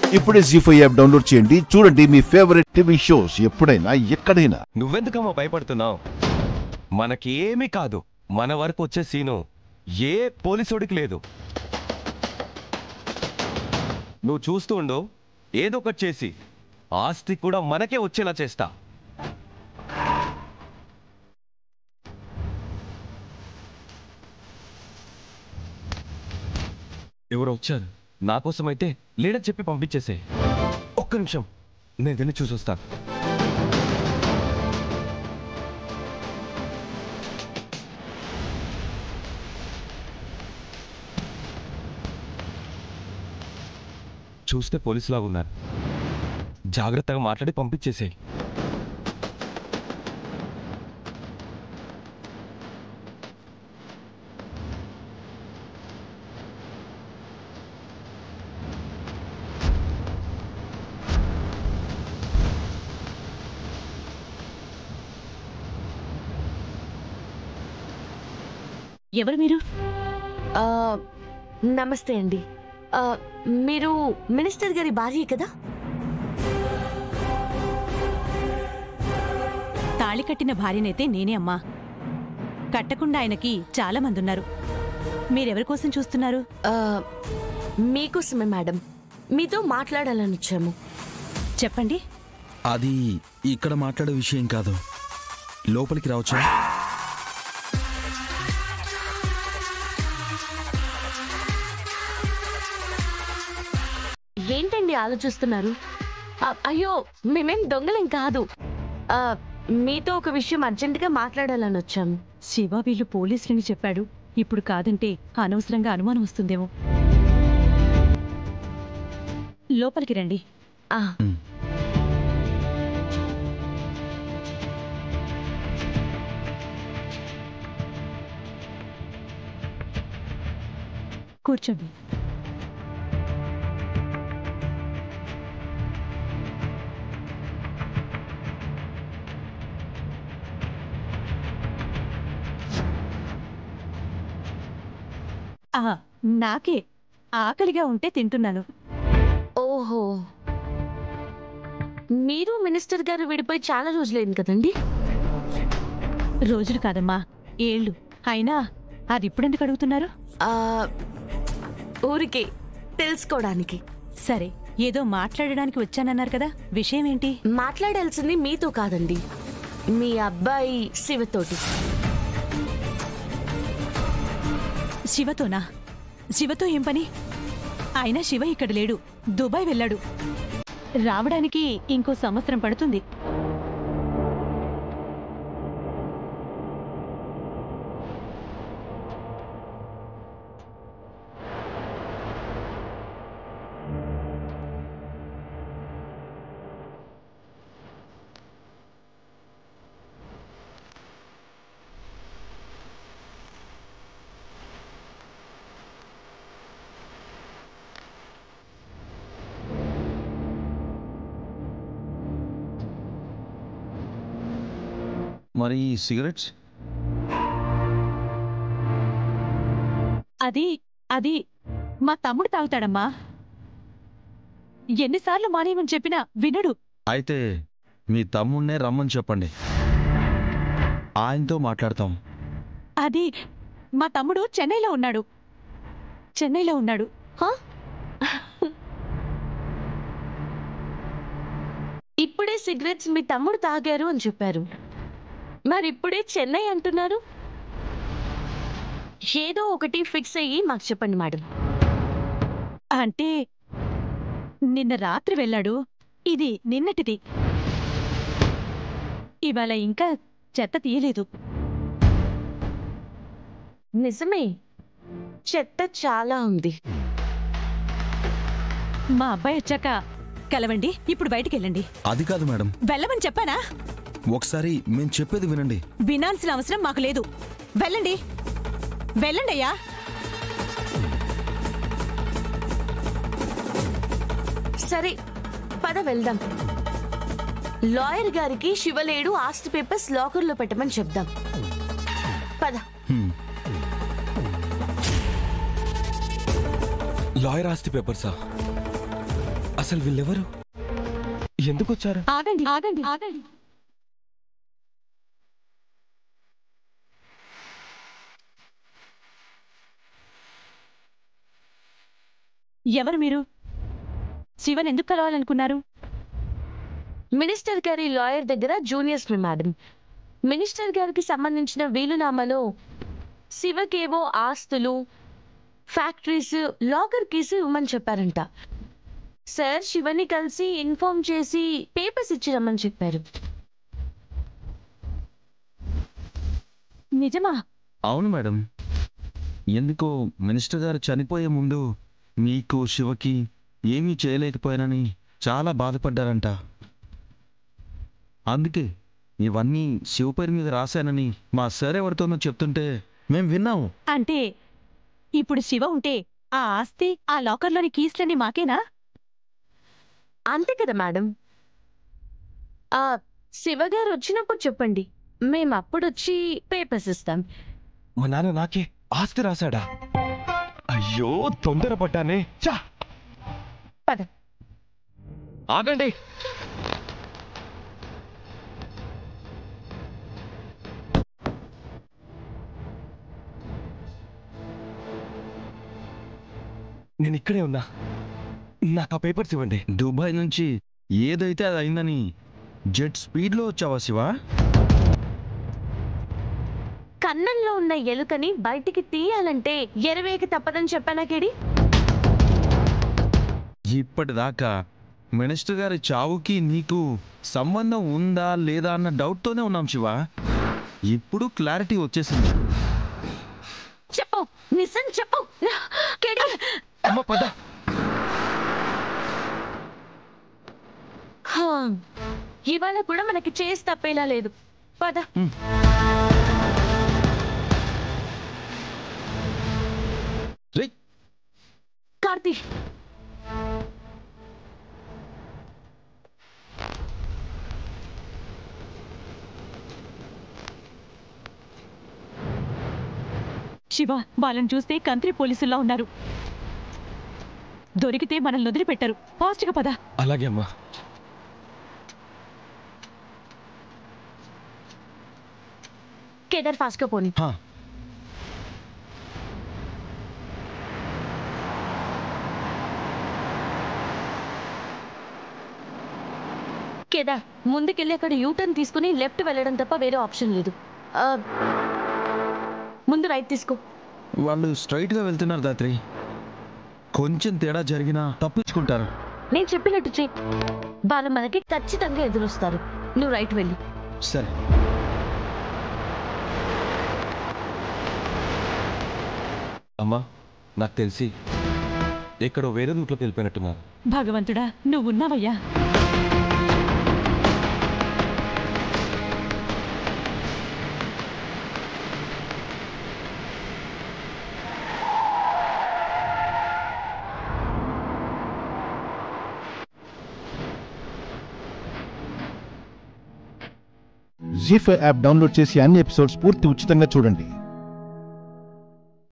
ఇప్పుడే G five app download చేయండి చూడండి మీ ఫేవరెట్ టీవీ షోస్ ఎప్పుడైనా ఎక్కడైనా నువ్వెందుకమ్మా భయపడుతున్నావు మనకి ఏమీ కాదు మన వరకు వచ్చే సీను ఏ పోలీసుడికి లేదు నువ్వు చూస్తూ ఉండు ఏదో ఒకటి చేసి ఆస్తి కూడా మనకే వచ్చేలా చేస్తా ఎవరో వచ్చారు నా కోసమైతే లేడని చెప్పి పంపించేసే ఒక్క నిమిషం నేను వెళ్ళి చూసొస్తాను చూస్తే పోలీసులా ఉన్నారు జాగ్రత్తగా మాట్లాడి పంపించేసేయి ఎవరు మీరు ఆ, నమస్తే అండి ఆ, మీరు మినిస్టర్ గారి భార్య కదా తాళి కట్టిన భార్యనైతే నేనే అమ్మా కట్టకుండా ఆయనకి చాలా మంది ఉన్నారు మీరెవరి కోసం చూస్తున్నారు ఆ, మీకోసమే మేడం మీతో మాట్లాడాలని వచ్చాము చెప్పండి అది ఇక్కడ మాట్లాడే విషయం కాదు లోపలికి రావచ్చా ఏంటండి ఆలోచిస్తున్నారు ఆ, అయ్యో మేమేం దొంగలేం కాదు ఆ, మీతో ఒక విషయం అర్జెంటుగా మాట్లాడాలని వచ్చాము శివ వీళ్ళు పోలీసులని చెప్పాడు ఇప్పుడు కాదంటే అనవసరంగా అనుమానం వస్తుందేమో లోపలికి రండి ఆ, కూర్చోండి ఆ, నాకే ఆకలిగా ఉంటే తింటున్నాను ఓహో మీరు మినిస్టర్ గారు విడిపోయి చాలా రోజులైంది కదండి రోజులు కాదమ్మా ఏళ్ళు అయినా అది ఇప్పుడెందుకు అడుగుతున్నారు ఆ, ఊరికే తెలుసుకోవడానికి సరే ఏదో మాట్లాడడానికి వచ్చానన్నారు కదా విషయం ఏంటి మాట్లాడాల్సింది మీతో కాదండి మీ అబ్బాయి శివతోటి శివతోనా శివతో ఏం పని అయినా శివ ఇక్కడ లేడు దుబాయ్ వెళ్ళాడు రావడానికి ఇంకో సంవత్సరం పడుతుంది మరి ఈ సిగరెట్స్ అది అది మా తమ్ముడు తాగుతాడమ్మా ఎన్నిసార్లు మానేయమని చెప్పినా వినడు అయితే మీ తమ్ముడినే రమ్మని చెప్పండి ఆయనతో మాట్లాడతాం అది మా తమ్ముడు చెన్నైలో ఉన్నాడు చెన్నైలో ఉన్నాడు హా? ఇప్పుడే సిగరెట్స్ మీ తమ్ముడు తాగారు అని చెప్పారు మరి ఇప్పుడే చెన్నై అంటున్నారు ఏదో ఒకటి ఫిక్స్ అయ్యి మాకు చెప్పండి మేడం అంటే నిన్న రాత్రి వెళ్ళాడు ఇది నిన్నటిది ఇవాళ ఇంకా చెత్త తీయలేదు నిజమే చెత్త చాలా ఉంది మా అబ్బాయి వచ్చాక కలవండి ఇప్పుడు బయటికి వెళ్ళండి అది కాదు మేడం వెళ్ళమని చెప్పానా ఒకసారి మేము చెప్పేది వినండి వినాల్సిన అవసరం మాకు లేదు వెళ్ళండి వెళ్ళండి అయ్యా సరే పద వెళ్దాం లాయర్ గారికి శివలేడు ఆస్తి పేపర్స్ లాకర్లో పెట్టమని చెప్దాం పద హ్మ్. లాయర్ ఆస్తి పేపర్సా అసలు వీళ్ళెవరు ఎందుకు వచ్చారు ఆగండి ఆగండి ఆగండి ఎవరు మీరు శివన్ ఎందుకు కలవాలనుకున్నారు మినిస్టర్ గారి లాయర్ దగ్గర జూనియర్స్ మీ మేడం మినిస్టర్ గారికి సంబంధించిన వీలునామాలో శివకేవో ఆస్తులు ఫ్యాక్టరీస్ లాకర్ కీస్ ఇవ్వమని చెప్పారంట సార్ శివని కలిసి ఇన్ఫార్మ్ చేసి పేపర్స్ ఇచ్చి రమ్మని చెప్పారు నిజమా అవును మేడం ఎందుకో మినిస్టర్ గారు చనిపోయే ముందు మీకు శివకి ఏమీ చేయలేకపోయానని చాలా బాధపడ్డారంట అందుకే ఇవన్నీ శివ పేరు మీద రాశానని మా సార్ ఎవరితోనో చెప్తుంటే మేము విన్నాము అంటే ఇప్పుడు శివ ఉంటే ఆ ఆస్తి ఆ లాకర్లోని కీస్లన్నీ మాకేనా అంతే కదా మేడం ఆ శివ గారు వచ్చినప్పుడు చెప్పండి మేము అప్పుడు వచ్చి పేపర్స్ ఇస్తాం మా నాన్న నాకే ఆస్తి రాశాడా అయ్యో తొందరపడ్డానే చా పద ఆగండి నేను ఇక్కడే ఉన్నా నాకు ఆ పేపర్స్ ఇవ్వండి దుబాయ్ నుంచి ఏదైతే అది అయిందని జెట్ స్పీడ్లో వచ్చావా శివ కన్నంలో ఉన్న ఎలుకని బయటికి తీయాలంటే ఎరవేకి తప్పదని చెప్పానా కేడి ఇప్పటిదాకా మినిస్టర్ గారి చావుకి నీకు సంబంధం ఉందా లేదా అన్న డౌట్తోనే ఉన్నాం శివ ఇప్పుడు క్లారిటీ వచ్చేసింది చెప్పు నిజం చెప్పు కేడి అమ్మ పద హా, ఇవాళ కూడా మనకి చేసి తప్పేలా లేదు పద రేయ్ కార్తీ శివ వాళ్ళని చూస్తే కంత్రి పోలీసుల్లా ఉన్నారు దొరికితే మనల్ని వదిలిపెట్టారు ఫాస్ట్గా పద అలాగే అమ్మా కేదార్ ఫాస్ట్గా పోని హా, కేదార్ ముందుకెళ్ళి అక్కడ యూటర్న్ తీసుకుని లెఫ్ట్ వెళ్ళడం తప్ప వేరే ఆప్షన్ లేదు ఆ, ముందు రైట్ తీసుకో వాళ్ళు స్ట్రైట్గా వెళ్తున్నారు దాత్రి కొంచెం తేడా జరిగినా తప్పించుకుంటారు నేను చెప్పినట్టు చెయ్యి వాళ్ళు మనకి ఖచ్చితంగా ఎదురొస్తారు నువ్వు రైట్ వెళ్ళి సరే అమ్మా నాకు తెలిసి ఎక్కడో వేరే రూట్లోకి వెళ్ళిపోయినట్టున్నారు భగవంతుడా నువ్వున్నావయ్యా జీ ఫైవ్ యాప్ డౌన్లోడ్ చేసి అన్ని ఎపిసోడ్స్ పూర్తి ఉచితంగా చూడండి